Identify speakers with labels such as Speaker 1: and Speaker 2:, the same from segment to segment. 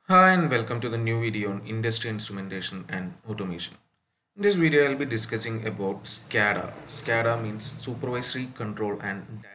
Speaker 1: Hi and welcome to the new video on industry instrumentation and automation. In this video, I'll be discussing about SCADA. SCADA means supervisory control and data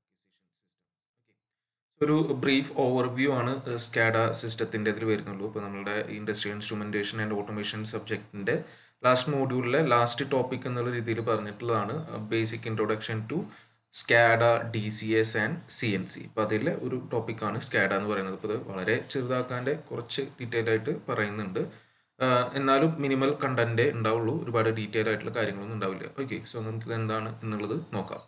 Speaker 1: ഒരു brief overview ആണ് SCADA സിസ്റ്റത്തിൻ്റെ ഇതിൽ വരുന്നുള്ളൂ ഇപ്പോൾ നമ്മളുടെ industry instrumentation and automation സബ്ജക്റ്റിൻ്റെ last മോഡ്യൂളിലെ last topic എന്നുള്ള രീതിയിൽ പറഞ്ഞിട്ടുള്ളതാണ് basic introduction to SCADA D C S and C N C അപ്പോൾ അതിലെ ഒരു ടോപ്പിക്കാണ് സ്കാഡ എന്ന് പറയുന്നത് ഇപ്പോൾ ഇത് വളരെ ചെറുതാക്കാൻ്റെ കുറച്ച് ഡീറ്റെയിൽ ആയിട്ട് പറയുന്നുണ്ട് ആഹ് എന്നാലും മിനിമൽ കണ്ടൻറ്റേ ഉണ്ടാവുള്ളൂ ഒരുപാട് ഡീറ്റെയിൽ ആയിട്ടുള്ള കാര്യങ്ങളൊന്നും ഉണ്ടാവില്ല ഓക്കെ സോ നമുക്കിത് എന്താണ് എന്നുള്ളത് നോക്കാം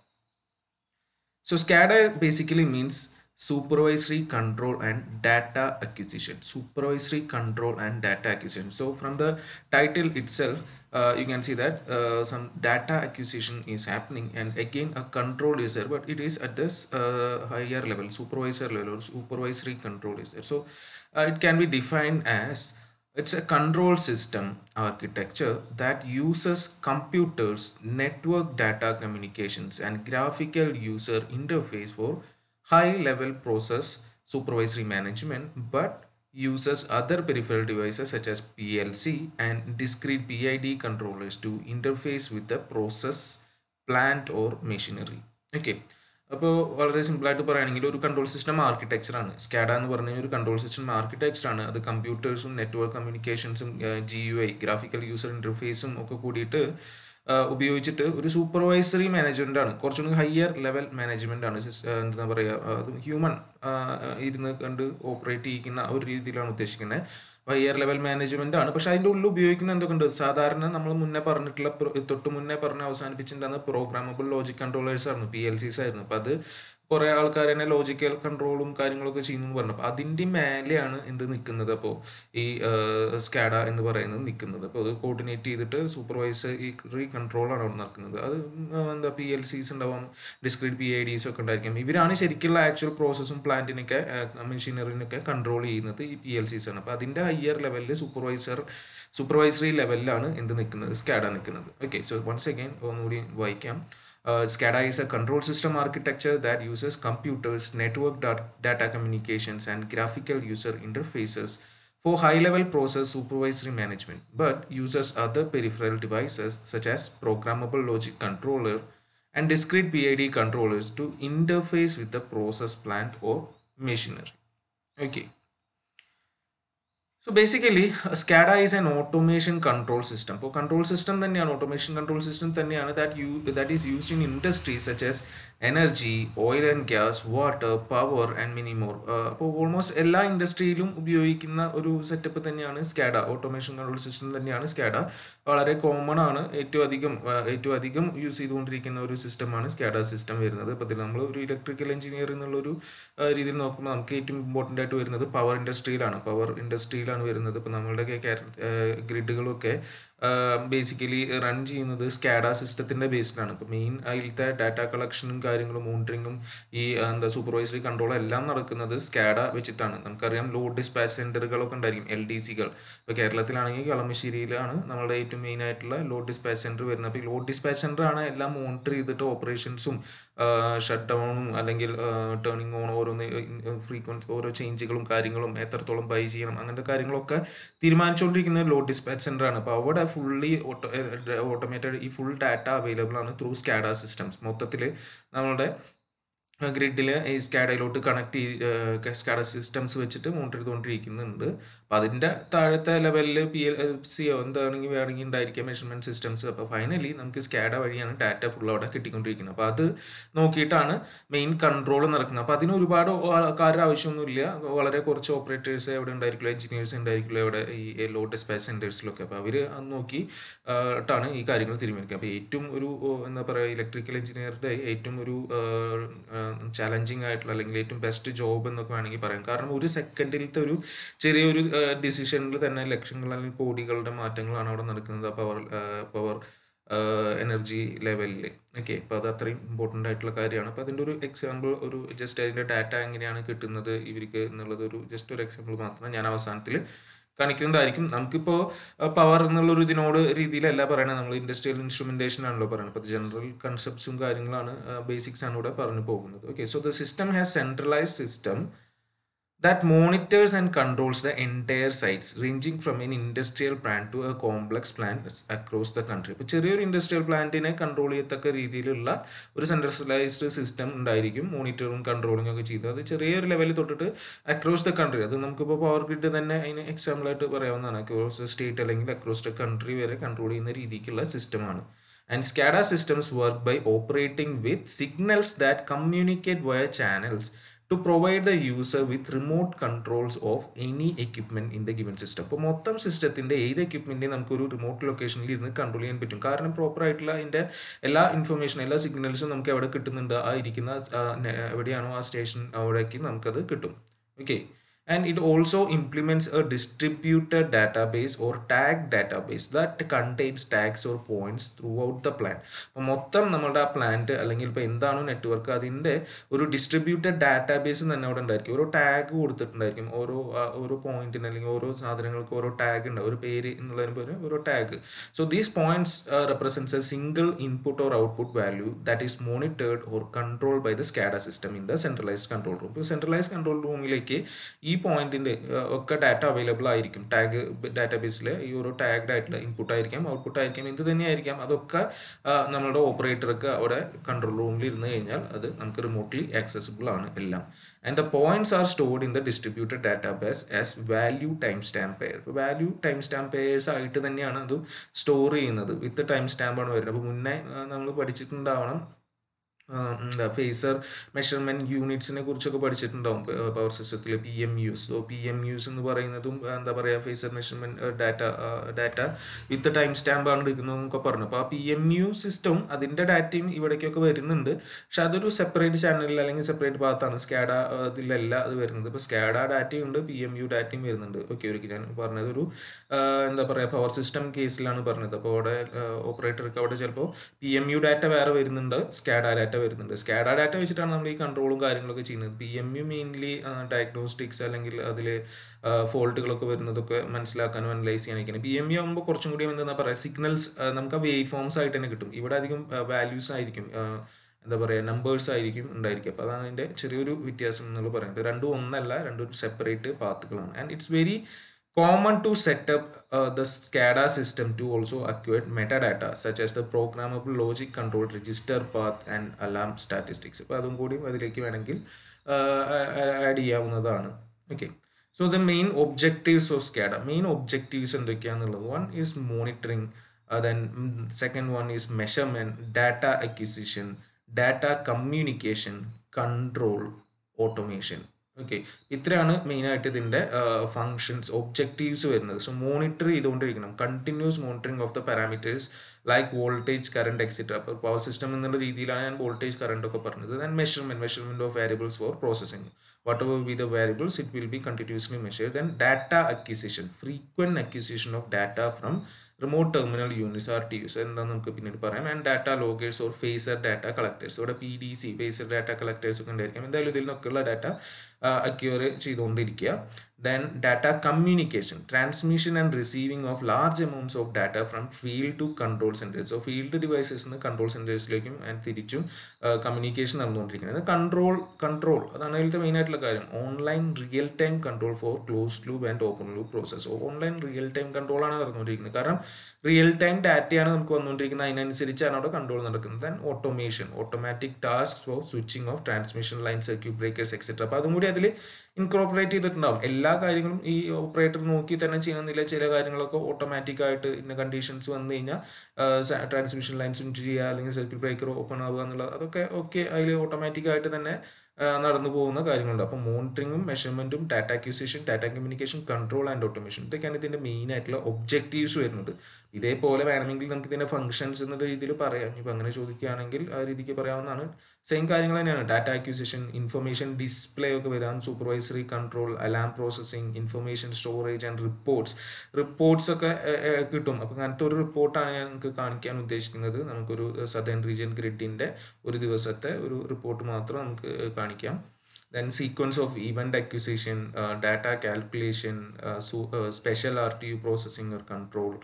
Speaker 1: So SCADA basically means supervisory control and data acquisition. Supervisory control and data acquisition. So from the title itself, uh, you can see that uh, some data acquisition is happening, and again a control is there, but it is at this uh, higher level, supervisor level or supervisory control is there. So uh, it can be defined as it's a control system architecture that uses computers, network data communications, and graphical user interface for high level process supervisory management, but uses other peripheral devices such as PLC and discrete PID controllers to interface with the process, plant, or machinery. Okay. അപ്പോൾ വളരെ സിമ്പിളായിട്ട് പറയുകയാണെങ്കിൽ ഒരു control system architecture ആണ് SCADA എന്ന് പറഞ്ഞ ഒരു control system architecture ആണ് അത് കമ്പ്യൂട്ടേഴ്സും നെറ്റ്വർക്ക് കമ്മ്യൂണിക്കേഷൻസും G U I graphical user ഇൻ്റർഫേസും ഒക്കെ കൂടിയിട്ട് ഉപയോഗിച്ചിട്ട് ഒരു സൂപ്പർവൈസറി മാനേജ്മെൻ്റ് ആണ് കുറച്ചുകൂടി ഹയർ ലെവൽ മാനേജ്മെൻ്റ് ആണ് എന്താ പറയുക അത് ഹ്യൂമൻ ഇരുന്ന് കണ്ട് ഓപ്പറേറ്റ് ചെയ്യിക്കുന്ന ഒരു രീതിയിലാണ് ഉദ്ദേശിക്കുന്നത് ഹയർ ലെവൽ മാനേജ്മെന്റ് ആണ് പക്ഷെ അതിൻ്റെ ഉള്ളിൽ ഉപയോഗിക്കുന്ന എന്തൊക്കെ ഉണ്ട് സാധാരണ നമ്മൾ മുന്നേ പറഞ്ഞിട്ടുള്ള തൊട്ട് മുന്നേ പറഞ്ഞ് അവസാനിപ്പിച്ചിട്ടുണ്ടാകുന്ന പ്രോഗ്രാമബിൾ ലോജിക് കൺട്രോളേഴ്സ് ആയിരുന്നു പി എൽ സിസ് ആയിരുന്നു അപ്പം അത് കുറേ ആൾക്കാർ തന്നെ ലോജിക്കൽ കൺട്രോളും കാര്യങ്ങളൊക്കെ ചെയ്യുന്നു എന്ന് പറഞ്ഞു അപ്പോൾ അതിൻ്റെ മേലെയാണ് എന്ത് നിൽക്കുന്നത് അപ്പോൾ ഈ സ്കാഡ എന്ന് പറയുന്നത് നിൽക്കുന്നത് അപ്പോൾ അത് കോർഡിനേറ്റ് ചെയ്തിട്ട് സൂപ്പർവൈസറി കൺട്രോളാണ് അവിടെ നടക്കുന്നത് അത് എന്താ പി എൽ സീസ് ഉണ്ടാവും ഡിസ്ക്രീറ്റ് പി ഐ ഡിസ് ഒക്കെ ഉണ്ടായിരിക്കും ഇവരാണ് ശരിക്കുള്ള ആക്ച്വൽ പ്രോസസ്സും പ്ലാന്റിനൊക്കെ മെഷീനറിനൊക്കെ കൺട്രോൾ ചെയ്യുന്നത് ഈ പി എൽ സീസ് ആണ് അപ്പോൾ അതിൻ്റെ ഹയർ ലെവലിൽ സൂപ്പർവൈസർ സൂപ്പർവൈസറി ലെവലിലാണ് എന്ത് നിൽക്കുന്നത് സ്കാഡ നിൽക്കുന്നത് ഓക്കെ സോ വൺസ് അഗൈൻ ഒന്നുകൂടി വായിക്കാം Uh, SCADA is a control system architecture that uses computers, network dat- data communications, and graphical user interfaces for high level process supervisory management, but uses other peripheral devices such as programmable logic controller and discrete PID controllers to interface with the process plant or machinery. Okay. So basically SCADA is an automation control system ഇപ്പോൾ control system തന്നെയാണ് automation control system തന്നെയാണ് that you that is used in industry such as energy oil and gas water power and many more അപ്പോൾ almost എല്ലാ ഇൻഡസ്ട്രിയിലും ഉപയോഗിക്കുന്ന ഒരു setup തന്നെയാണ് SCADA automation control system തന്നെയാണ് സ്കാഡ വളരെ കോമൺ ആണ് ഏറ്റവും അധികം ഏറ്റവും അധികം യൂസ് ചെയ്തുകൊണ്ടിരിക്കുന്ന ഒരു സിസ്റ്റമാണ് സ്കാഡ സിസ്റ്റം വരുന്നത് അപ്പോൾ ഇതിൽ നമ്മൾ ഒരു ഇലക്ട്രിക്കൽ എഞ്ചിനീയർ എന്നുള്ളൊരു രീതിയിൽ നോക്കുമ്പോൾ നമുക്ക് ഏറ്റവും ഇമ്പോർട്ടൻ്റ് ആയിട്ട് വരുന്നത് പവർ ഇൻഡസ്ട്രിയിലാണ് പവർ ഇൻഡസ്ട്രിയിലാണ് ആണ് വരുന്നത് ഇപ്പോൾ നമ്മളുടെ ഗ്രിഡുകളൊക്കെ ബേസിക്കലി റൺ ചെയ്യുന്നത് സ്കാഡ സിസ്റ്റത്തിൻ്റെ ബേസിലാണ് ഇപ്പോൾ മെയിൻ അതിലത്തെ ഡാറ്റ കളക്ഷനും കാര്യങ്ങളും മോണിറ്ററിങ്ങും ഈ എന്താ സൂപ്പർവൈസറി കൺട്രോളും എല്ലാം നടക്കുന്നത് സ്കാഡ വെച്ചിട്ടാണ് നമുക്കറിയാം ലോഡ് ഡിസ്പാച്ച് സെൻറ്ററുകളൊക്കെ ഉണ്ടായിരിക്കും എൽ ഡി സികൾ ഇപ്പോൾ കേരളത്തിലാണെങ്കിൽ കളമശ്ശേരിയിലാണ് നമ്മളുടെ ഏറ്റവും മെയിൻ ആയിട്ടുള്ള ലോഡ് ഡിസ്പാച്ച് സെൻറ്റർ വരുന്നത് അപ്പോൾ ഈ ലോഡ് ഡിസ്പാച്ച് സെൻറ്റർ ആണ് എല്ലാം മോണിറ്റർ ചെയ്തിട്ട് ഓപ്പറേഷൻസും ഷട്ട് ഡൗണും അല്ലെങ്കിൽ ടേണിംഗ് ഓൺ ഓരോന്ന് ഫ്രീക്വൻസി ഓരോ ചേഞ്ചുകളും കാര്യങ്ങളും എത്രത്തോളം ബൈ ചെയ്യണം അങ്ങനത്തെ കാര്യങ്ങളൊക്കെ തീരുമാനിച്ചുകൊണ്ടിരിക്കുന്നത് ലോഡ് ഡിസ്പാച്ച് സെൻ്റർ ആണ് അപ്പോൾ അവിടെ ഫുള്ളി ഓട്ടോമേറ്റഡ് ഈ ഫുൾ ഡാറ്റ അവൈലബിൾ ആണ് ത്രൂ സ്കാഡ സിസ്റ്റംസ് മൊത്തത്തിൽ നമ്മളുടെ ഗ്രിഡിൽ ഈ സ്കാഡയിലോട്ട് കണക്ട് ചെയ്ത് സ്കാഡ സിസ്റ്റംസ് വെച്ചിട്ട് മോണിറ്റർ ചെയ്തുകൊണ്ടിരിക്കുന്നുണ്ട് അപ്പോൾ അതിൻ്റെ താഴത്തെ ലെവലിൽ പി എൽ സിയോ എന്താണെങ്കിൽ വേണമെങ്കിൽ ഉണ്ടായിരിക്കാം മെഷർമെൻറ്റ് സിസ്റ്റംസ് അപ്പോൾ ഫൈനലി നമുക്ക് സ്കാഡ വഴിയാണ് ഡാറ്റ ഫുൾ അവിടെ കിട്ടിക്കൊണ്ടിരിക്കുന്നത് അപ്പോൾ അത് നോക്കിയിട്ടാണ് മെയിൻ കൺട്രോൾ നടക്കുന്നത് അപ്പോൾ അതിന് ഒരുപാട് ആൾക്കാരുടെ ആവശ്യമൊന്നുമില്ല വളരെ കുറച്ച് ഓപ്പറേറ്റേഴ്സ് എവിടെ ഉണ്ടായിരിക്കുള്ളൂ എഞ്ചിനീയേഴ്സ് ഉണ്ടായിരിക്കുള്ളൂ അവിടെ ഈ ലോ ഡിസ്പാച്ച് സെൻറ്റേഴ്സിലൊക്കെ അപ്പോൾ അവർ അത് നോക്കി ട്ടാണ് ഈ കാര്യങ്ങൾ തീരുമാനിക്കുക അപ്പോൾ ഏറ്റവും ഒരു എന്താ പറയുക ഇലക്ട്രിക്കൽ എഞ്ചിനീയറുടെ ഏറ്റവും ഒരു ചലഞ്ചിങ് ആയിട്ടുള്ള അല്ലെങ്കിൽ ഏറ്റവും ബെസ്റ്റ് ജോബ് എന്നൊക്കെ വേണമെങ്കിൽ പറയാം കാരണം ഒരു സെക്കൻഡിലത്തെ ഒരു ചെറിയൊരു ഡിസിഷനിൽ തന്നെ ലക്ഷങ്ങൾ അല്ലെങ്കിൽ കോടികളുടെ മാറ്റങ്ങളാണ് അവിടെ നടക്കുന്നത് പവർ പവർ എനർജി ലെവലിൽ ഓക്കെ അപ്പോൾ അത് അത്രയും ഇമ്പോർട്ടൻ്റ് ആയിട്ടുള്ള കാര്യമാണ് അപ്പോൾ അതിൻ്റെ ഒരു എക്സാമ്പിൾ ഒരു ജസ്റ്റ് അതിൻ്റെ ഡാറ്റ എങ്ങനെയാണ് കിട്ടുന്നത് ഇവർക്ക് എന്നുള്ളത് ഒരു ജസ്റ്റ് ഒരു എക്സാമ്പിൾ മാത്രം ഞാൻ അവസാനത്തിൽ കാണിക്കുന്നതായിരിക്കും നമുക്കിപ്പോൾ പവർ എന്നുള്ള ഒരു ഇതിനോട് രീതിയിലല്ല പറയണത് നമ്മൾ ഇൻഡസ്ട്രിയൽ ഇൻസ്ട്രുമെൻറ്റേഷൻ ആണല്ലോ പറയുന്നത് അപ്പോൾ ജനറൽ കൺസെപ്റ്റ്സും കാര്യങ്ങളാണ് ബേസിക്സ് ആണ് ഇവിടെ പറഞ്ഞു പോകുന്നത് okay so the system has centralise system that monitors and controls the entire sites ranging from an industrial plant to a complex plant across the country ഇപ്പോൾ ചെറിയൊരു ഇൻഡസ്ട്രിയൽ പ്ലാന്റിനെ കൺട്രോൾ ചെയ്യത്തക്ക രീതിയിലുള്ള ഒരു സെൻട്രലൈസ്ഡ് സിസ്റ്റം ഉണ്ടായിരിക്കും മോണിറ്ററും controlling ഒക്കെ ചെയ്ത് അത് ചെറിയൊരു ലെവലിൽ തൊട്ടിട്ട് അക്രോസ് ദ കൺട്രി അത് നമുക്കിപ്പോൾ പവർ ഗ്രിഡ് തന്നെ അതിന് എക്സാമ്പിൾ ആയിട്ട് പറയാവുന്നതാണ് അക്രോസ് സ്റ്റേറ്റ് അല്ലെങ്കിൽ അക്രോസ് ദ കൺട്രി വരെ കൺട്രോൾ ചെയ്യുന്ന രീതിക്കുള്ള സിസ്റ്റമാണ് and SCADA systems work by operating with signals that communicate via channels to provide the user with remote controls of any equipment in the given system അപ്പോൾ മൊത്തം സിസ്റ്റത്തിൻ്റെ ഏത് എക്യുപ്മെൻറ്റിനും നമുക്കൊരു റിമോട്ട് ലൊക്കേഷനിൽ ഇരുന്ന് കൺട്രോൾ ചെയ്യാൻ പറ്റും കാരണം പ്രോപ്പർ ആയിട്ടുള്ള അതിൻ്റെ എല്ലാ ഇൻഫർമേഷനും എല്ലാ സിഗ്നൽസും നമുക്ക് എവിടെ കിട്ടുന്നുണ്ട് ആ ഇരിക്കുന്ന ആ നെ- എവിടെയാണോ ആ സ്റ്റേഷൻ അവിടേക്ക് നമുക്കത് കിട്ടും okay and it also implements a distributed database or tag database that contains tags or points throughout the plant അപ്പോൾ മൊത്തം നമ്മുടെ ആ പ്ലാന്റ് അല്ലെങ്കിൽ ഇപ്പോൾ എന്താണോ നെറ്റ്വർക്ക് അതിൻ്റെ ഒരു ഡിസ്ട്രിബ്യൂട്ടഡ് ഡാറ്റാബേസ് തന്നെ അവിടെ ഉണ്ടായിരിക്കും ഓരോ ടാഗ് കൊടുത്തിട്ടുണ്ടായിരിക്കും ഓരോ ആ, ഓരോ പോയിന്റിന് അല്ലെങ്കിൽ ഓരോ സാധനങ്ങൾക്ക് ഓരോ ടാഗ് ഉണ്ട് ഒരു പേര് എന്നുള്ളതിന് പകരം ഓരോ tag so these points represents a single input or output value that is monitored or control by the SCADA system in the centralised control room ഇപ്പോൾ സെൻട്രലൈസ്ഡ് കൺട്രോൾ റൂമിലേക്ക് ഈ പോയിന്റിന്റെ ഒക്കെ ഡാറ്റ അവൈലബിൾ ആയിരിക്കും ടാഗ് ഡാറ്റാബേസിൽ ഈ ഓരോ ടാഗ്ഡ് ആയിട്ടുള്ള ഇൻപുട്ട് ആയിരിക്കാം ഔട്ട്പുട്ട് ആയിരിക്കാം എന്ത് തന്നെയായിരിക്കാം അതൊക്കെ ആ, നമ്മളുടെ ഓപ്പറേറ്റർക്ക് അവിടെ കൺട്രോൾ റൂമിൽ ഇരുന്ന് കഴിഞ്ഞാൽ അത് നമുക്ക് റിമോട്ട്ലി ആക്സസിബിൾ ആണ് എല്ലാം and the points are stored in the distributed database as value timestamp pair ഇപ്പോൾ വാല്യൂ ടൈം സ്റ്റാമ്പ് പെയേഴ്സ് ആയിട്ട് തന്നെയാണ് അത് സ്റ്റോർ ചെയ്യുന്നത് വിത്ത് ടൈം സ്റ്റാമ്പാണ് വരുന്നത് അപ്പോൾ മുന്നേ നമ്മൾ പഠിച്ചിട്ടുണ്ടാവണം ആ, എന്താ ഫേസർ മെഷർമെന്റ് യൂണിറ്റ്സിനെ കുറിച്ചൊക്കെ പഠിച്ചിട്ടുണ്ടാവും പവർ സിസ്റ്റത്തിൽ P M Us so P M Us എന്ന് പറയുന്നതും ആ, എന്താ പറയുക phasor measurement data data with timestamp ആണ് എടുക്കുന്നതെന്നൊക്കെ പറഞ്ഞു അപ്പോൾ ആ പി എം യു സിസ്റ്റവും അതിൻ്റെ ഡാറ്റയും ഇവിടേക്കൊക്കെ വരുന്നുണ്ട് പക്ഷെ അതൊരു സെപ്പറേറ്റ് ചാനലിൽ അല്ലെങ്കിൽ സെപ്പറേറ്റ് ഭാഗത്താണ് സ്കാഡ ഇതിലല്ല അത് വരുന്നത് ഇപ്പോൾ സ്കാഡ ഡാറ്റയും ഉണ്ട് പി എം യു ഡാറ്റയും വരുന്നുണ്ട് ഓക്കെ ഒരിക്കൽ ഞാൻ പറഞ്ഞത് ഒരു ആ, എന്താ പറയുക പവർ സിസ്റ്റം കേസിലാണ് പറഞ്ഞത് അപ്പോൾ അവിടെ ഓപ്പറേറ്റർക്ക് അവിടെ ചിലപ്പോൾ പി എം യു ഡാറ്റ വേറെ വരുന്നുണ്ട് സ്കാഡ ഡാറ്റ വരുന്നുണ്ട് സ്കാഡ ഡാറ്റ വെച്ചിട്ടാണ് നമ്മൾ ഈ കൺട്രോളും കാര്യങ്ങളൊക്കെ ചെയ്യുന്നത് P M U mainly diagnostics അല്ലെങ്കിൽ അതിൽ ഫോൾട്ടുകളൊക്കെ വരുന്നതൊക്കെ മനസ്സിലാക്കാനും അനലൈസ് ചെയ്യാനൊക്കെയാണ് പി എം യു ആകുമ്പോൾ കുറച്ചും കൂടി എന്താ പറയുക സിഗ്നൽസ് നമുക്ക് ആ വേവ് ഫോംസ് ആയിട്ട് തന്നെ കിട്ടും ഇവിടെ അധികം വാല്യൂസ് ആയിരിക്കും ആ, എന്താ പറയുക നമ്പേഴ്സ് ആയിരിക്കും ഉണ്ടായിരിക്കും അപ്പോൾ അതാണ് അതിൻ്റെ ചെറിയൊരു വ്യത്യാസം എന്നുള്ളത് പറയുന്നത് രണ്ടും ഒന്നല്ല രണ്ടും സെപ്പറേറ്റ് പാത്തുകളാണ് and it's very common to set up uh, the SCADA system to also acquire metadata such as the programmable logic control register path and alarm statistics അപ്പോൾ അതും കൂടി അതിലേക്ക് വേണമെങ്കിൽ ആഡ് ചെയ്യാവുന്നതാണ് okay so the main objectives of SCADA main objectives എന്തൊക്കെയാണെന്നുള്ളത് one is monitoring then second one is measurement data acquisition data communication control automation okay ഇത്രയാണ് മെയിനായിട്ട് ഇതിൻ്റെ ഫങ്ഷൻസ് ഒബ്ജക്റ്റീവ്സ് വരുന്നത് സോ മോണിറ്റർ ചെയ്തുകൊണ്ടിരിക്കണം continuous monitoring of the parameters like voltage current etcetera അപ്പോൾ power system എന്നുള്ള രീതിയിലാണ് ഞാൻ വോൾട്ടേജ് കറണ്ട് ഒക്കെ പറഞ്ഞത് then measurement measurement of variables for processing whatever be the variables it will be continuously measure then data acquisition frequent acquisition of data from remote terminal units R T Us എന്താ നമുക്ക് പിന്നീട് പറയാം and data loggers or phasor data collectors ഇവിടെ P D C phasor data collectors ഒക്കെ ഉണ്ടായിരിക്കും എന്തായാലും ഇതിൽ നിന്നൊക്കെയുള്ള ഡാറ്റ അക്യൂർ ചെയ്തുകൊണ്ടിരിക്കുക then data communication transmission and receiving of large amounts of data from field to control centres so field devices നിന്ന് control സെൻറ്റേഴ്സിലേക്കും and തിരിച്ചും കമ്മ്യൂണിക്കേഷൻ നടന്നുകൊണ്ടിരിക്കുന്നത് കൺട്രോൾ കൺട്രോൾ അതാണ് അതിലത്തെ മെയിൻ ആയിട്ടുള്ള കാര്യം online real time control for close loop and open loop process online real time control ആണ് നടന്നുകൊണ്ടിരിക്കുന്നത് കാരണം റിയൽ ടൈം ഡാറ്റയാണ് നമുക്ക് വന്നുകൊണ്ടിരിക്കുന്നത് അതിനനുസരിച്ചാണ് അവിടെ കൺട്രോൾ നടക്കുന്നത് then automation automatic task for switching off transmission line circuit breakers etcetera അപ്പോൾ അതും കൂടി അതിൽ ഇൻകോർപ്പറേറ്റ് ചെയ്തിട്ടുണ്ടാവും എല്ലാ കാര്യങ്ങളും ഈ ഓപ്പറേറ്റർ നോക്കി തന്നെ ചെയ്യണമെന്നില്ല ചില കാര്യങ്ങളൊക്കെ ഓട്ടോമാറ്റിക് ആയിട്ട് ഇന്ന കണ്ടീഷൻസ് വന്നു കഴിഞ്ഞാൽ ട്രാൻസ്മിഷൻ ലൈൻ സ്വിച്ച് ചെയ്യുക അല്ലെങ്കിൽ സർക്യൂട്ട് ബ്രേക്കർ ഓപ്പൺ ആവുക എന്നുള്ളത് അതൊക്കെ ഓക്കെ അതിൽ ഓട്ടോമാറ്റിക് ആയിട്ട് തന്നെ ആ, നടന്നു പോകുന്ന കാര്യങ്ങളുണ്ട് അപ്പോൾ മോണിറ്ററിങ്ങും മെഷർമെൻറ്റും data acquisition data communication control and automation ഇതൊക്കെയാണ് ഇതിൻ്റെ മെയിൻ ആയിട്ടുള്ള ഒബ്ജക്റ്റീവ്സ് വരുന്നത് ഇതേപോലെ വേണമെങ്കിൽ നമുക്ക് ഇതിൻ്റെ ഫംഗ്ഷൻസ് എന്നുള്ള രീതിയിൽ പറയാം ഇപ്പം അങ്ങനെ ചോദിക്കുകയാണെങ്കിൽ ആ രീതിക്ക് പറയാവുന്നതാണ് സെയിം കാര്യങ്ങൾ തന്നെയാണ് ഡാറ്റ അക്യൂസിഷൻ ഇൻഫർമേഷൻ ഡിസ്പ്ലേ ഒക്കെ വരാം supervisory control alarm processing information storage and reports reports ഒക്കെ ഏർ, ഏർ, കിട്ടും അപ്പോൾ അങ്ങനത്തെ ഒരു റിപ്പോർട്ടാണ് ഞാൻ നിങ്ങൾക്ക് കാണിക്കാൻ ഉദ്ദേശിക്കുന്നത് നമുക്കൊരു സദേൺ റീജിയൻ ഗ്രിഡിൻ്റെ ഒരു ദിവസത്തെ ഒരു റിപ്പോർട്ട് മാത്രം നമുക്ക് ഏർ, കാണിക്കാം then sequence of event acquisition uh, data calculation uh, so uh, special rtu processing or control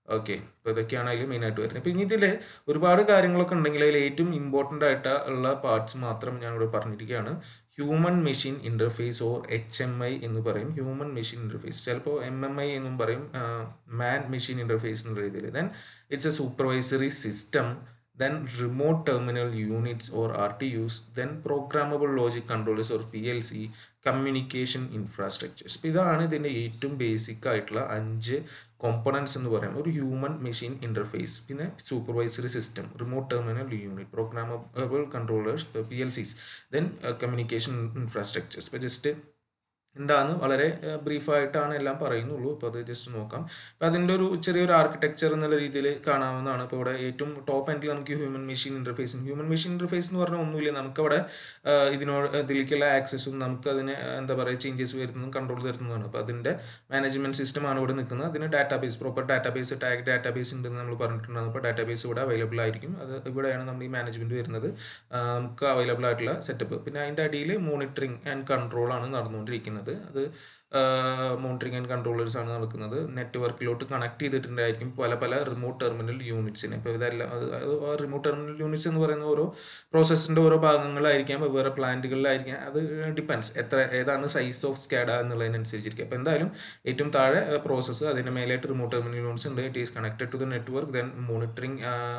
Speaker 1: okay അപ്പോൾ ഇതൊക്കെയാണ് അതിൽ മെയിനായിട്ട് വരുന്നത് അപ്പോൾ ഇനി ഇതിൽ ഒരുപാട് കാര്യങ്ങളൊക്കെ ഉണ്ടെങ്കിൽ അതിൽ ഏറ്റവും ഇമ്പോർട്ടൻ്റ് ആയിട്ട് ഉള്ള പാർട്സ് മാത്രം ഞാനിവിടെ പറഞ്ഞിരിക്കുകയാണ് human machine interface or H M I എന്ന് പറയും ഹ്യൂമൻ മെഷീൻ ഇൻ്റർഫേസ് ചിലപ്പോൾ എം എം ഐ എന്നും പറയും മാൻ മെഷീൻ ഇൻ്റർഫേസ് എന്നുള്ള രീതിയിൽ then it's a supervisory system then remote terminal units or RTUs, then programmable logic controllers or PLC, communication infrastructures അപ്പോൾ ഇതാണ് ഇതിൻ്റെ ഏറ്റവും ബേസിക് ആയിട്ടുള്ള അഞ്ച് കോമ്പണൻസ് എന്ന് പറയാം ഒരു ഹ്യൂമൻ മെഷീൻ ഇൻ്റർഫേസ് പിന്നെ supervisory system remote terminal unit programmable controllers P L Cs then communication infrastructures ഇപ്പോൾ ജസ്റ്റ് എന്താന്ന് വളരെ ബ്രീഫായിട്ടാണ് എല്ലാം പറയുന്നുള്ളൂ അപ്പോൾ അത് ജസ്റ്റ് നോക്കാം അപ്പോൾ അതിൻ്റെ ഒരു ചെറിയൊരു ആർക്കിടെക്ചർ എന്നുള്ള രീതിയിൽ കാണാവുന്നതാണ് ഇപ്പോൾ ഇവിടെ ഏറ്റവും ടോപ്പ് എൻഡിൽ നമുക്ക് ഹ്യൂമൻ മെഷീൻ ഇൻ്റർഫേസും ഹ്യൂമൻ മെഷീൻ ഇൻ്റർഫേസ് എന്ന് പറഞ്ഞാൽ ഒന്നുമില്ല നമുക്കവിടെ ഇതിനോട് ഇതിലേക്കുള്ള ആക്സസും നമുക്ക് അതിന് എന്താ പറയുക ചേഞ്ചസ് വരുന്നതും കൺട്രോൾ തരുന്നതാണ് അപ്പോൾ അതിൻ്റെ മാനേജ്മെൻറ്റ് സിസ്റ്റമാണ് ഇവിടെ നിൽക്കുന്നത് അതിന് database proper database tag database ഉണ്ടെന്ന് നമ്മൾ പറഞ്ഞിട്ടുണ്ടാകും അപ്പോൾ ഡാറ്റാബേസ് ഇവിടെ അവൈലബിൾ ആയിരിക്കും അത് ഇവിടെയാണ് നമ്മൾ ഈ മാനേജ്മെൻറ്റ് വരുന്നത് നമുക്ക് അവൈലബിൾ ആയിട്ടുള്ള സെറ്റപ്പ് പിന്നെ അതിൻ്റെ അടിയിൽ മോണിറ്ററിങ് ആൻഡ് കൺട്രോൾ ആണ് നടന്നുകൊണ്ടിരിക്കുന്നത് അത് മോണിറ്ററിങ് ആൻഡ് കൺട്രോളേഴ്സ് ആണ് നടക്കുന്നത് നെറ്റ്വർക്കിലോട്ട് കണക്ട് ചെയ്തിട്ടുണ്ടായിരിക്കും പല പല റിമോട്ട് ടെർമിനൽ യൂണിറ്റ്സിനെ ഇപ്പോൾ ഇതെല്ലാം റിമോട്ട് ടെർമിനൽ യൂണിറ്റ്സ് എന്ന് പറയുന്ന ഓരോ പ്രോസസ്സിൻ്റെ ഓരോ ഭാഗങ്ങളായിരിക്കാം വേറെ പ്ലാന്റുകളിലായിരിക്കാം അത് ഡിപ്പെൻസ് എത്ര ഏതാണ് സൈസ് ഓഫ് സ്കാഡ എന്നുള്ളതിനനുസരിച്ചിരിക്കും അപ്പോൾ എന്തായാലും ഏറ്റവും താഴെ പ്രോസസ്സ് അതിൻ്റെ മേലായിട്ട് റിമോട്ട് ടെർമിനൽ യൂണിറ്റ്സ് ഉണ്ട് it is connected to the network then monitoring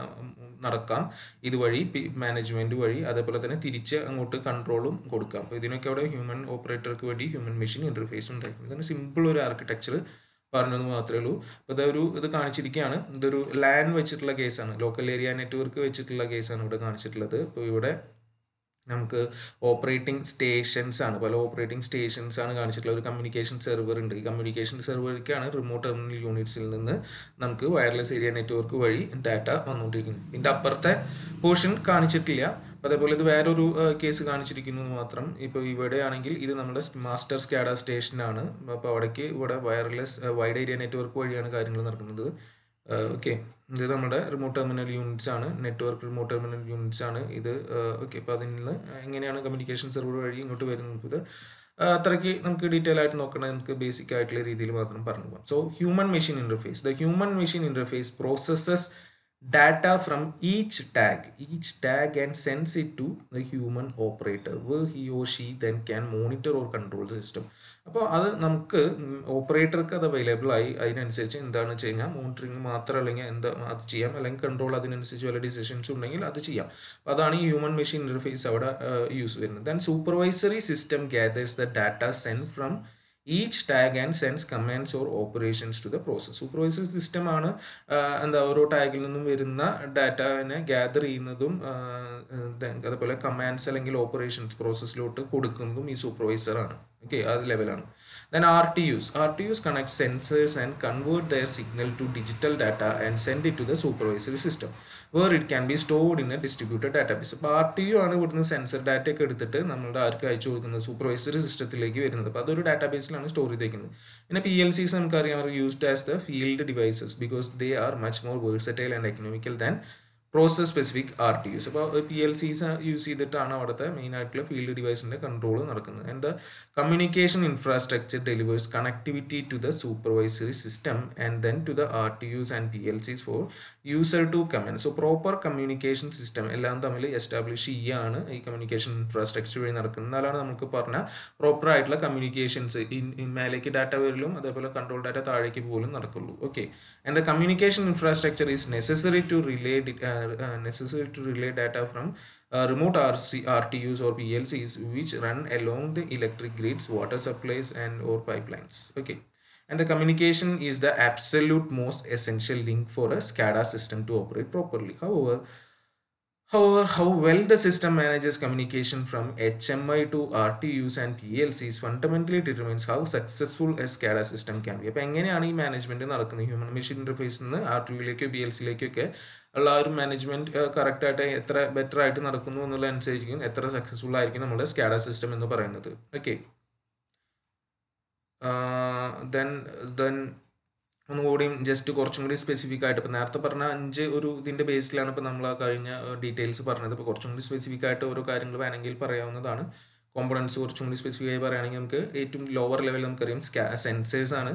Speaker 1: നടക്കാം ഇതുവഴി മാനേജ്മെൻറ്റ് വഴി അതേപോലെ തന്നെ തിരിച്ച് അങ്ങോട്ട് കൺട്രോളും കൊടുക്കാം അപ്പോൾ ഇതിനൊക്കെ അവിടെ ഹ്യൂമൻ ഓപ്പറേറ്റർക്ക് വേണ്ടി ഹ്യൂമൻ മെഷീൻ ഇൻ്റർഫേസ് ഉണ്ടായിരിക്കും ഇതിന് സിമ്പിൾ ഒരു ആർക്കിടെക്ചർ പറഞ്ഞത് മാത്രമേ ഉള്ളൂ അപ്പോൾ ഇതൊരു ഇത് കാണിച്ചിരിക്കുകയാണ് ഇതൊരു ലാൻ വെച്ചിട്ടുള്ള കേസാണ് ലോക്കൽ ഏരിയ നെറ്റ്വർക്ക് വെച്ചിട്ടുള്ള കേസാണ് ഇവിടെ കാണിച്ചിട്ടുള്ളത് അപ്പോൾ ഇവിടെ നമുക്ക് ഓപ്പറേറ്റിംഗ് സ്റ്റേഷൻസ് ആണ് പല ഓപ്പറേറ്റിംഗ് സ്റ്റേഷൻസ് ആണ് കാണിച്ചിട്ടുള്ള ഒരു കമ്മ്യൂണിക്കേഷൻ സെർവർ ഉണ്ട് ഈ കമ്മ്യൂണിക്കേഷൻ സെർവറിലേക്കാണ് റിമോട്ട് ടെർമിനൽ യൂണിറ്റ്സിൽ നിന്ന് നമുക്ക് വയർലെസ് ഏരിയ നെറ്റ്വർക്ക് വഴി ഡാറ്റ വന്നുകൊണ്ടിരിക്കുന്നത് ഇതിൻ്റെ അപ്പുറത്തെ പോർഷൻ കാണിച്ചിട്ടില്ല അതേപോലെ ഇത് വേറൊരു കേസ് കാണിച്ചിരിക്കുന്നു മാത്രം ഇപ്പോൾ ഇവിടെ ആണെങ്കിൽ ഇത് നമ്മുടെ മാസ്റ്റർ സ്കാഡ സ്റ്റേഷനാണ് അപ്പോൾ അവിടേക്ക് ഇവിടെ വയർലെസ് വൈഡ് ഏരിയ നെറ്റ്വർക്ക് വഴിയാണ് കാര്യങ്ങൾ നടക്കുന്നത് ഓക്കെ ഇത് നമ്മുടെ റിമോട്ട് ടെർമിനൽ യൂണിറ്റ്സ് ആണ് നെറ്റ്വർക്ക് റിമോട്ട് ടെർമിനൽ യൂണിറ്റ്സ് ആണ് ഇത് ഓക്കെ അപ്പോൾ അതിൽ നിന്ന് എങ്ങനെയാണ് കമ്മ്യൂണിക്കേഷൻ സെർവർ വഴി ഇങ്ങോട്ട് വരുന്നത് ഇത് അത്രയ്ക്ക് നമുക്ക് ഡീറ്റെയിൽ ആയിട്ട് നോക്കണത് നമുക്ക് ബേസിക് ആയിട്ടുള്ള രീതിയിൽ മാത്രം പറഞ്ഞു പോകാം so human machine interface the human machine interface processes data from each tag each tag and sends it to the human operator where he or she then can monitor or control the system അപ്പോൾ അത് നമുക്ക് ഓപ്പറേറ്റർക്ക് അത് available ആയി അതിനനുസരിച്ച് എന്താണ് വെച്ച് കഴിഞ്ഞാൽ monitoring മാത്രം അല്ലെങ്കിൽ എന്താ അത് ചെയ്യാം അല്ലെങ്കിൽ കൺട്രോൾ അതിനനുസരിച്ച് വല്ല ഡിസിഷൻസ് ഉണ്ടെങ്കിൽ അത് ചെയ്യാം അപ്പോൾ അതാണ് ഈ ഹ്യൂമൻ മെഷീൻ ഇൻ്റർഫേസ് അവിടെ യൂസ് വരുന്നത് then supervisory system gathers the data send from each tag and sends commands or operations to the process supervisory system ആണ് എന്താ ഓരോ ടാഗിൽ നിന്നും വരുന്ന ഡാറ്റാനെ ഗ്യാദർ ചെയ്യുന്നതും അതുപോലെ കമാൻഡ്സ് അല്ലെങ്കിൽ ഓപ്പറേഷൻസ് പ്രോസസ്സിലോട്ട് കൊടുക്കുന്നതും ഈ സൂപ്പർവൈസർ ആണ് ഓക്കെ അത് ലെവലാണ് then R T Us R T Us connect sensors and convert their signal to digital data and send it to the supervisory system where it can be stored in a distributed database അപ്പോൾ R T U ആണ് ഇവിടുന്ന് sensor data ഒക്കെ എടുത്തിട്ട് നമ്മുടെ ആർക്ക് അയച്ചു കൊടുക്കുന്നത് supervisory സിസ്റ്റത്തിലേക്ക് വരുന്നത് അപ്പോൾ അതൊരു ഡാറ്റാബേസിലാണ് സ്റ്റോർ ചെയ്തേക്കുന്നത് പിന്നെ പി എൽ സീസ് നമുക്കറിയാം are used as the field devices because they are much more versatile and economical than process specific R T Us അപ്പോൾ പി എൽ സീസ് യൂസ് ചെയ്തിട്ടാണ് അവിടുത്തെ മെയിൻ ആയിട്ടുള്ള ഫീൽഡ് ഡിവൈസിൻ്റെ കൺട്രോൾ നടക്കുന്നത് and the communication infrastructure delivers connectivity to the supervisory system and then to the R T Us and P L Cs for user to command so proper communication system എല്ലാം തമ്മിൽ establish ചെയ്യുകയാണ് ഈ communication infrastructure വഴി നടക്കുന്നത് എന്നാലാണ് നമുക്ക് പറഞ്ഞ proper ആയിട്ടുള്ള കമ്മ്യൂണിക്കേഷൻസ് മേലേക്ക് ഡാറ്റ വരലും അതേപോലെ കൺട്രോൾ ഡാറ്റ താഴേക്ക് പോലും നടക്കുള്ളൂ okay and the communication infrastructure is necessary to relay necessary to relay data from uh, remote RC, RTUs or PLCs which run along the electric grids, water supplies and or pipelines. Okay. And the communication is the absolute most essential link for a SCADA system to operate properly. However, However, how well the system manages communication from HMI to RTUs and PLCs fundamentally determines how successful a SCADA system can be. അപ്പോൾ എങ്ങനെയാണ് ഈ management നടക്കുന്നത് human machine ഇന്റർഫേസിൽ നിന്ന് R T യുയിലേക്കോ P L സിയിലേക്കൊക്കെ ഉള്ള ഒരു മാനേജ്മെന്റ് കറക്റ്റായിട്ട് എത്ര ബെറ്റർ ആയിട്ട് നടക്കുന്നു എന്നുള്ളതനുസരിച്ചിരിക്കും എത്ര സക്സസ്ഫുൾ ആയിരിക്കും നമ്മുടെ സ്കാഡ സിസ്റ്റം എന്ന് പറയുന്നത് ഓക്കെ ദെൻ ദെൻ ഒന്നുകൂടിയും ജസ്റ്റ് കുറച്ചും കൂടി സ്പെസിഫിക് ആയിട്ട് ഇപ്പോൾ നേരത്തെ പറഞ്ഞ അഞ്ച് ഒരു ഇതിൻ്റെ ബേസിലാണ് ഇപ്പോൾ നമ്മൾ ആ കഴിഞ്ഞ ഡീറ്റെയിൽസ് പറഞ്ഞത് ഇപ്പോൾ കുറച്ചും കൂടി സ്പെസിഫിക് ആയിട്ട് ഓരോ കാര്യങ്ങൾ വേണമെങ്കിൽ പറയാവുന്നതാണ് കോമ്പണൻസ് കുറച്ചും കൂടി സ്പെസിഫിക് ആയി പറയുകയാണെങ്കിൽ നമുക്ക് ഏറ്റവും ലോവർ ലെവൽ നമുക്കറിയാം സ്കാ സെൻസേഴ്സ് ആണ്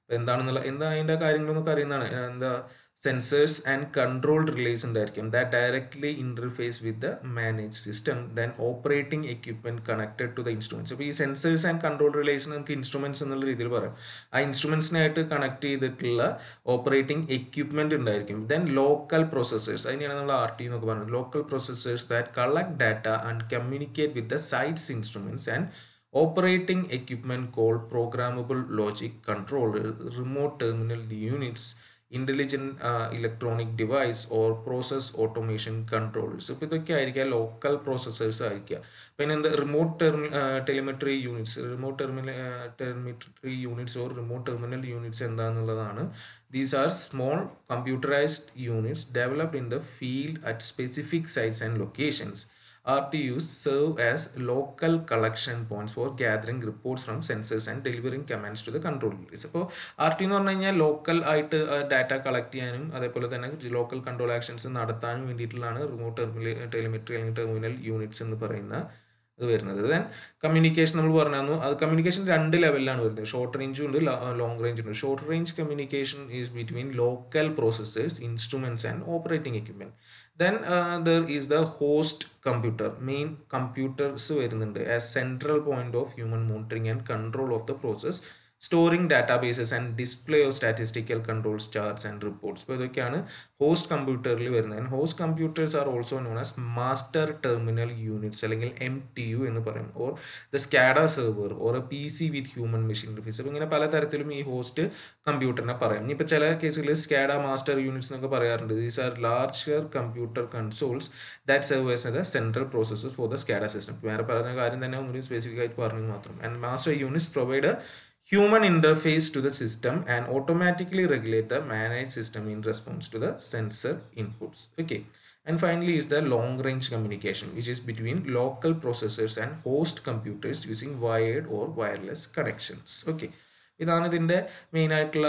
Speaker 1: അപ്പോൾ എന്താണെന്നുള്ള എന്താ അതിൻ്റെ കാര്യങ്ങളെന്നൊക്കെ അറിയുന്നതാണ് എന്താ സെൻസേഴ്സ് ആൻഡ് കൺട്രോൾ റിലേസ് ഉണ്ടായിരിക്കും that directly interface with the manage system then operating equipment connected to the instruments അപ്പോൾ ഈ സെൻസേഴ്സ് ആൻഡ് കൺട്രോൾ റിലേഷൻ നമുക്ക് ഇൻസ്ട്രുമെൻറ്റ്സ് എന്നുള്ള രീതിയിൽ പറയാം ആ ഇൻസ്ട്രുമെൻറ്റ്സിനായിട്ട് കണക്ട് ചെയ്തിട്ടുള്ള ഓപ്പറേറ്റിംഗ് എക്യുപ്മെൻറ്റ് ഉണ്ടായിരിക്കും ദെൻ ലോക്കൽ പ്രോസസ്സേഴ്സ് അതിനെയാണ് നമ്മൾ ആർ ടി എന്നൊക്കെ പറയുന്നത് local processors that collect data and communicate with the sites instruments and operating equipment called programmable logic controller remote terminal units intelligent uh, electronic device or process automation controllers ഇപ്പോൾ ഇതൊക്കെ ആയിരിക്കുക local processors ആയിരിക്കുക പിന്നെ എന്താ remote termi telemetry units remote terminal telemetry units or remote terminal units എന്താണെന്നുള്ളതാണ് these are small computerized units developed in the field at specific sites and locations RTUs serve as local collection points for gathering reports from sensors and delivering commands to the control units. അപ്പോൾ R T എന്ന് പറഞ്ഞു കഴിഞ്ഞാൽ local ആയിട്ട് data collect ചെയ്യാനും അതേപോലെ തന്നെ local control actions നടത്താനും വേണ്ടിയിട്ടുള്ളതാണ് റിമോട്ട് ടെർമിനൽ ടെലിമെട്രി അല്ലെങ്കിൽ ടെർമിനൽ യൂണിറ്റ്സ് എന്ന് പറയുന്ന ഇത് വരുന്നത് ദെൻ കമ്മ്യൂണിക്കേഷൻ നമ്മൾ പറഞ്ഞു അത് കമ്മ്യൂണിക്കേഷൻ രണ്ട് ലെവലിലാണ് വരുന്നത് ഷോർട്ട് റേഞ്ചും ഉണ്ട് ലോങ് റേഞ്ച് ഉണ്ട് short range communication is between local processors instruments and operating equipment then there is the host computer main computers വരുന്നുണ്ട് as central point of human monitoring and control of the process storing databases and display of statistical controls charts and reports അപ്പോൾ ഇതൊക്കെയാണ് host കമ്പ്യൂട്ടറിൽ വരുന്നത് and host computers are also known as master terminal units അല്ലെങ്കിൽ M T U എന്ന് പറയും or the SCADA server or a P C with human machine interface അപ്പോൾ ഇങ്ങനെ പലതരത്തിലും ഈ ഹോസ്റ്റ് കമ്പ്യൂട്ടറിനെ പറയും ഇനിയിപ്പോൾ ചില കേസുകളിൽ സ്കാഡ മാസ്റ്റർ യൂണിറ്റ്സ് എന്നൊക്കെ പറയാറുണ്ട് these are larger computer consoles that serve as the central processes for the SCADA system വേറെ പറഞ്ഞ കാര്യം തന്നെ ഒന്നുകൂടി സ്പെസിഫിക് ആയിട്ട് പറഞ്ഞു മാത്രം and master units provide human interface to the system and automatically regulate the managed system in response to the sensor inputs okay and finally is the long range communication which is between local processors and host computers using wired or wireless connections okay ഇതാണ് ഇതിൻ്റെ main ആയിട്ടുള്ള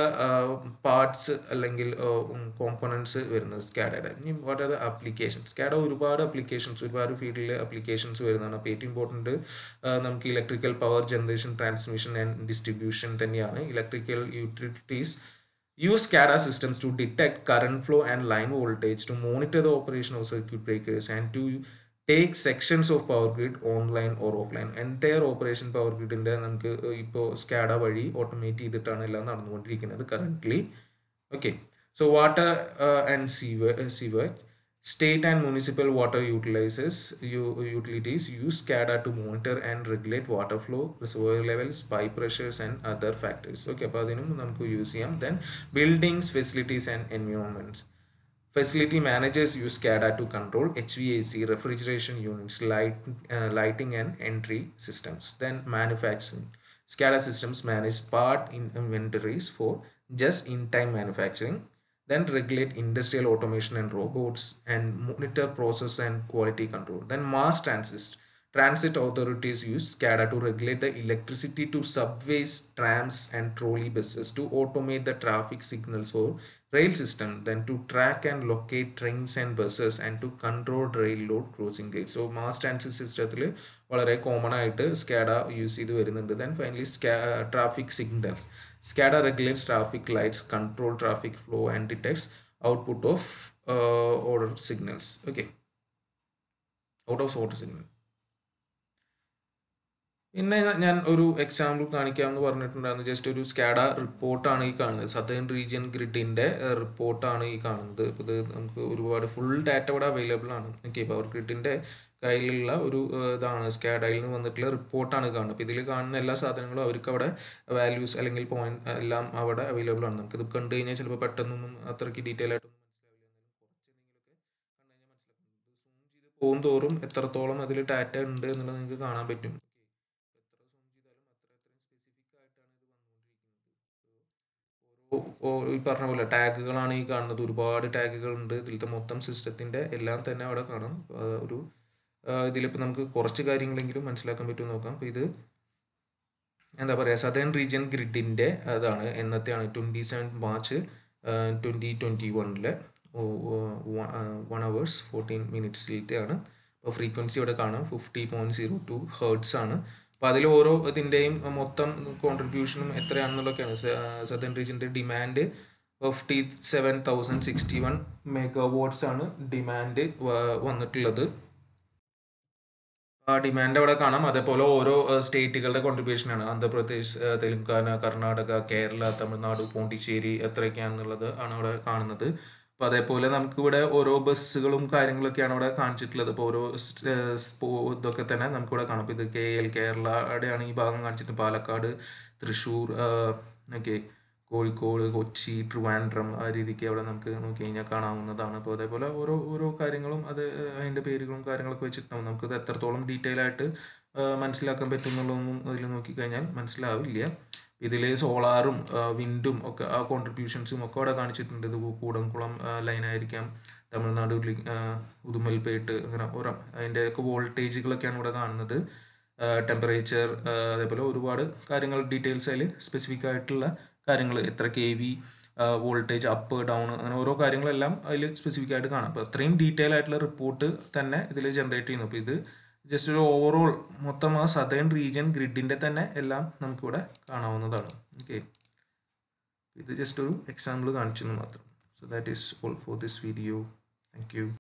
Speaker 1: parts അല്ലെങ്കിൽ components വരുന്നത് സ്കാഡയുടെ ഇനി what are the application SCADA ഒരുപാട് applications ഒരുപാട് ഫീൽഡിൽ ആപ്ലിക്കേഷൻസ് വരുന്നതാണ് അപ്പോൾ ഏറ്റവും ഇമ്പോർട്ടൻറ്റ് നമുക്ക് electrical power generation transmission and distribution തന്നെയാണ് electrical utilities use SCADA systems to detect current flow and line voltage to monitor the operation of circuit breakers and to take sections of power grid online or offline entire operation power ഗ്രിഡിൻ്റെ നമുക്ക് ഇപ്പോൾ SCADA വഴി automate ചെയ്തിട്ടാണ് എല്ലാം നടന്നുകൊണ്ടിരിക്കുന്നത് currently okay so water and sewer sewage State and municipal water utilizes u- utilities use SCADA to monitor and regulate water flow, reservoir levels, pipe pressures, and other factors. Okay, അപ്പോൾ അതിനും നമുക്ക് use ചെയ്യാം then buildings facilities and environments Facility managers use SCADA to control HVAC, refrigeration units, light, uh, lighting, and entry systems. Then manufacturing. SCADA systems manage part in inventories for just-in-time manufacturing. Then regulate industrial automation and robots and monitor process and quality control. Then mass transit. Transit authorities use SCADA to regulate the electricity to subways, trams, and trolley buses to automate the traffic signals for rail system, then to track and locate trains and buses and to control rail load crossing gates. So mass transit സിസ്റ്റത്തിൽ വളരെ common ആയിട്ട് SCADA use ചെയ്ത് വരുന്നുണ്ട് then finally sca traffic signals SCADA regulates traffic lights control traffic flow and detects output of order signals okay out of order signal പിന്നെ ഞാൻ ഒരു example കാണിക്കാമെന്ന് പറഞ്ഞിട്ടുണ്ടായിരുന്നു ജസ്റ്റ് ഒരു സ്കാഡ റിപ്പോർട്ടാണ് ഈ കാണുന്നത് സദേൺ റീജിയൻ ഗ്രിഡിൻ്റെ റിപ്പോർട്ടാണ് ഈ കാണുന്നത് ഇപ്പോൾ ഇത് നമുക്ക് ഒരുപാട് ഫുൾ ഡാറ്റ ഇവിടെ അവൈലബിൾ ആണ് ഓക്കെ പവർ ഗ്രിഡിൻ്റെ കയ്യിലുള്ള ഒരു ഇതാണ് സ്കാഡയിൽ നിന്ന് വന്നിട്ടുള്ള റിപ്പോർട്ടാണ് കാണുന്നത് അപ്പോൾ ഇതിൽ കാണുന്ന എല്ലാ സാധനങ്ങളും അവർക്ക് അവിടെ വാല്യൂസ് അല്ലെങ്കിൽ പോയിന്റ് എല്ലാം അവിടെ അവൈലബിൾ ആണ് നമുക്കിത് കണ്ടു കഴിഞ്ഞാൽ ചിലപ്പോൾ പെട്ടെന്നൊന്നും അത്രയ്ക്ക് ഡീറ്റെയിൽ ആയിട്ടൊന്നും പോകും തോറും എത്രത്തോളം അതിൽ ഡാറ്റ ഉണ്ട് എന്നുള്ളത് നിങ്ങൾക്ക് കാണാൻ പറ്റും ഈ പറഞ്ഞ പോലെ ടാഗുകളാണ് ഈ കാണുന്നത് ഒരുപാട് ടാഗുകൾ ഉണ്ട് ഇതിലത്തെ മൊത്തം സിസ്റ്റത്തിന്റെ എല്ലാം തന്നെ അവിടെ കാണാം ഒരു ഇതിലിപ്പോൾ നമുക്ക് കുറച്ച് കാര്യങ്ങളെങ്കിലും മനസ്സിലാക്കാൻ പറ്റുമെന്ന് നോക്കാം അപ്പോൾ ഇത് എന്താ പറയുക സദേൺ റീജിയൻ ഗ്രിഡിൻ്റെ അതാണ് എന്നത്തെയാണ് twenty seven March twenty twenty വണ്ണിലെ വൺ അവേഴ്സ് ഫോർട്ടീൻ മിനിറ്റ്സിലത്തെയാണ് അപ്പോൾ ഫ്രീക്വൻസി ഇവിടെ കാണാം fifty point zero two hertz ആണ് അപ്പോൾ അതിൽ ഓരോ ഇതിൻ്റെയും മൊത്തം കോൺട്രിബ്യൂഷനും എത്രയാണെന്നുള്ളതൊക്കെയാണ് സദേൺ റീജിയൻ്റെ demand fifty seven thousand sixty one megawatts ആണ് ഡിമാൻഡ് വന്നിട്ടുള്ളത് ആ ഡിമാൻഡ് അവിടെ കാണാം അതേപോലെ ഓരോ സ്റ്റേറ്റുകളുടെ കോൺട്രിബ്യൂഷൻ ആണ് ആന്ധ്രാപ്രദേശ് ഏഹ് തെലുങ്കാന കർണാടക കേരള തമിഴ്നാട് പോണ്ടിച്ചേരി എത്രയൊക്കെയാണെന്നുള്ളത് ആണ് അവിടെ കാണുന്നത് അപ്പോൾ അതേപോലെ നമുക്കിവിടെ ഓരോ ബസ്സുകളും കാര്യങ്ങളൊക്കെയാണ് അവിടെ കാണിച്ചിട്ടുള്ളത് ഇപ്പോൾ ഓരോ സ്- ഏഹ് സ്പോ ഇതൊക്കെ തന്നെ നമുക്കിവിടെ കാണാം ഇപ്പോൾ ഇത് കെ എൽ കേരളയുടെയാണ് ഈ ഭാഗം കാണിച്ചിട്ട് പാലക്കാട് തൃശ്ശൂർ ഓക്കെ കോഴിക്കോട് കൊച്ചി ട്രിവാൻഡ്രം ആ രീതിക്ക് അവിടെ നമുക്ക് നോക്കി കഴിഞ്ഞാൽ കാണാവുന്നതാണ് അപ്പോൾ അതേപോലെ ഓരോ ഓരോ കാര്യങ്ങളും അത് അതിൻ്റെ പേരുകളും കാര്യങ്ങളൊക്കെ വെച്ചിട്ടുണ്ടാവും നമുക്കത് എത്രത്തോളം ഡീറ്റെയിൽ ആയിട്ട് ആ, മനസ്സിലാക്കാൻ പറ്റുന്നുള്ളതൊന്നും അതിൽ നോക്കിക്കഴിഞ്ഞാൽ മനസ്സിലാവില്ല ഇതിൽ സോളാറും വിൻഡും ഒക്കെ ആ കോൺട്രിബ്യൂഷൻസും ഒക്കെ അവിടെ കാണിച്ചിട്ടുണ്ട് ഇത് കൂടംകുളം ലൈനായിരിക്കാം തമിഴ്നാട് ഉള്ളി- ആ, ഉദുമൽപേട്ട് അങ്ങനെ ഓരോ അതിൻ്റെ ഒക്കെ വോൾട്ടേജുകളൊക്കെയാണ് ഇവിടെ കാണുന്നത് ടെമ്പറേച്ചർ അതേപോലെ ഒരുപാട് കാര്യങ്ങൾ ഡീറ്റെയിൽസ് അതിൽ സ്പെസിഫിക് ആയിട്ടുള്ള കാര്യങ്ങൾ എത്ര K V voltage up down അങ്ങനെ ഓരോ കാര്യങ്ങളെല്ലാം അതിൽ സ്പെസിഫിക് ആയിട്ട് കാണാം അപ്പോൾ അത്രയും ഡീറ്റെയിൽ ആയിട്ടുള്ള റിപ്പോർട്ട് തന്നെ ഇതിൽ ജനറേറ്റ് ചെയ്യുന്നു അപ്പോൾ ഇത് ജസ്റ്റ് ഒരു ഓവറോൾ മൊത്തം ആ സദേൺ റീജിയൻ ഗ്രിഡിൻ്റെ തന്നെ എല്ലാം നമുക്കിവിടെ കാണാവുന്നതാണ് ഓക്കെ ഇത് ജസ്റ്റ് ഒരു എക്സാമ്പിൾ കാണിച്ചെന്ന് മാത്രം so that is all for this video thank U